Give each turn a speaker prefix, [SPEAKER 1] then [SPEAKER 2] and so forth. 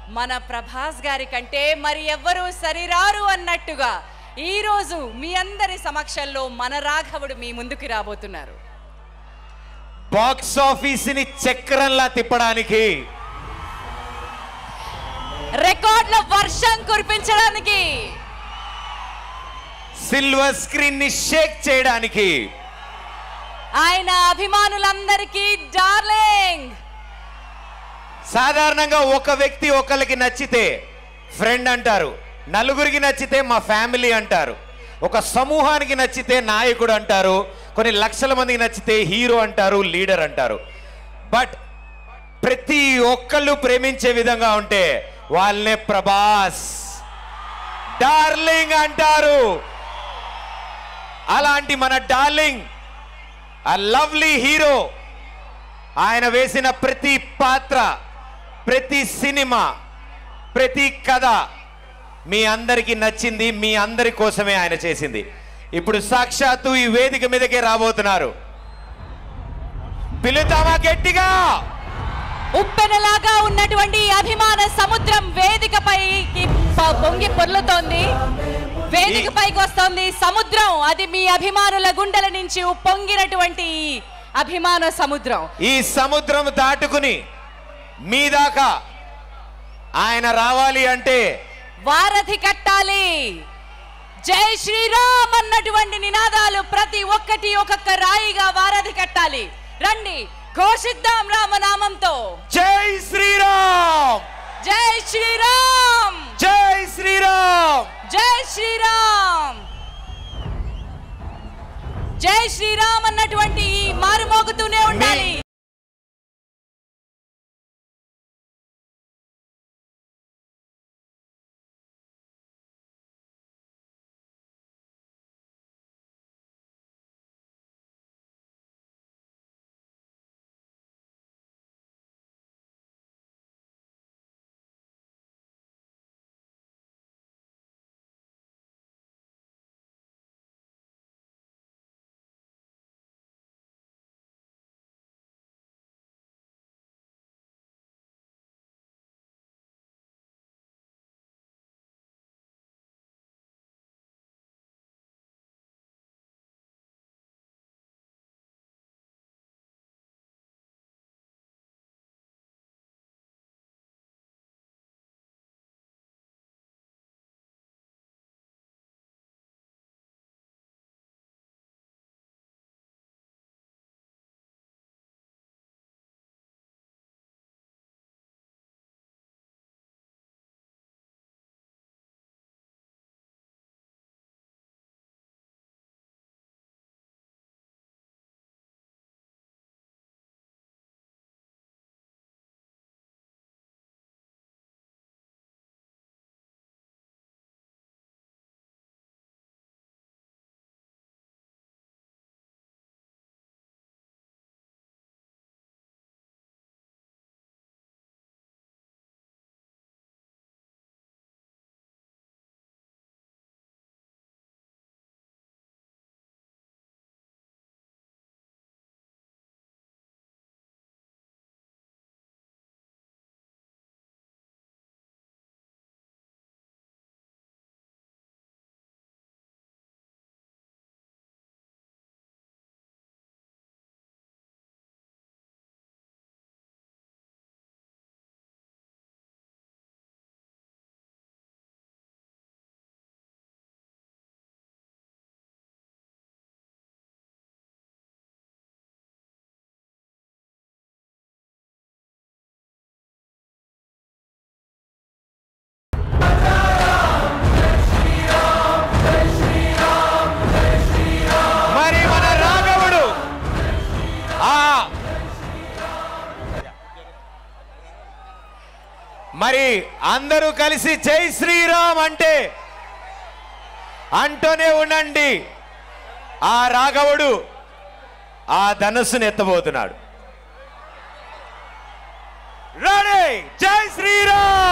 [SPEAKER 1] మన ప్రభాస్ గారి కంటే మరి ఎవ్వరూ సరిరారు అన్నట్టుగా ఈ రోజు మీ అందరి సమక్షంలో మన రాఘవుడు మీ ముందుకు రాబోతున్నారు
[SPEAKER 2] బాక్స్ ఆఫీస్ ని చక్రంలా తిప్పడానికి
[SPEAKER 1] రికార్డుల వర్షం కురిపించడానికి
[SPEAKER 2] సిల్వర్ స్క్రీన్ ని షేక్ చేయడానికి
[SPEAKER 1] ఆయన అభిమానులందరికీ డార్లింగ్
[SPEAKER 2] సాధారణంగా ఒక వ్యక్తి ఒకరికి నచ్చితే ఫ్రెండ్ అంటారు నలుగురికి నచ్చితే మా ఫ్యామిలీ అంటారు ఒక సమూహానికి నచ్చితే నాయకుడు అంటారు కొన్ని లక్షల మందికి నచ్చితే హీరో అంటారు లీడర్ అంటారు బట్ ప్రతి ఒక్కళ్ళు ప్రేమించే విధంగా ఉంటే వాళ్ళనే ప్రభాస్ డార్లింగ్ అంటారు అలాంటి మన డార్లింగ్ ఆ లవ్లీ హీరో ఆయన వేసిన ప్రతి పాత్ర ప్రతి సినిమా ప్రతి కథ మీ అందరికీ నచ్చింది మీ అందరి కోసమే ఆయన చేసింది ఇప్పుడు సాక్షాత్తు ఈ వేదిక మీదకే రాబోతున్నారు పిలుతామా గట్టిగా
[SPEAKER 1] ఉప్పెనలాగా ఉన్నటువంటి ఈ అభిమాన సముద్రం వేదికపైకి ప- పొంగి పొర్లుతోంది వేదికపైకి వస్తోంది సముద్రం అది మీ అభిమానుల గుండెల నుంచి ఉప్పొంగినటువంటి ఈ అభిమాన సముద్రం
[SPEAKER 2] ఈ సముద్రం దాటుకుని మీ దాకా ఆయన రావాలి అంటే
[SPEAKER 1] వారధి కట్టాలి జై శ్రీరామ్ అన్నటువంటి నినాదాలు ప్రతి ఒక్కటి ఒక్కొక్క రాయిగా వారధి కట్టాలి రండి ఘోషిద్దాం రామనామంతో
[SPEAKER 2] జై శ్రీరామ్
[SPEAKER 1] జై శ్రీరామ్
[SPEAKER 2] జై శ్రీరామ్
[SPEAKER 1] జై శ్రీరామ్ జై శ్రీరామ్ అన్నటువంటి ఈ మారుమోగుతూనే ఉండాలి
[SPEAKER 2] మరి మన రాఘవుడు ఆ మరి అందరూ కలిసి జై శ్రీరామ్ అంటే అంటూనే ఉండండి ఆ రాఘవుడు ఆ ధనుస్సును ఎత్తబోతున్నాడు రెడీ జై శ్రీరామ్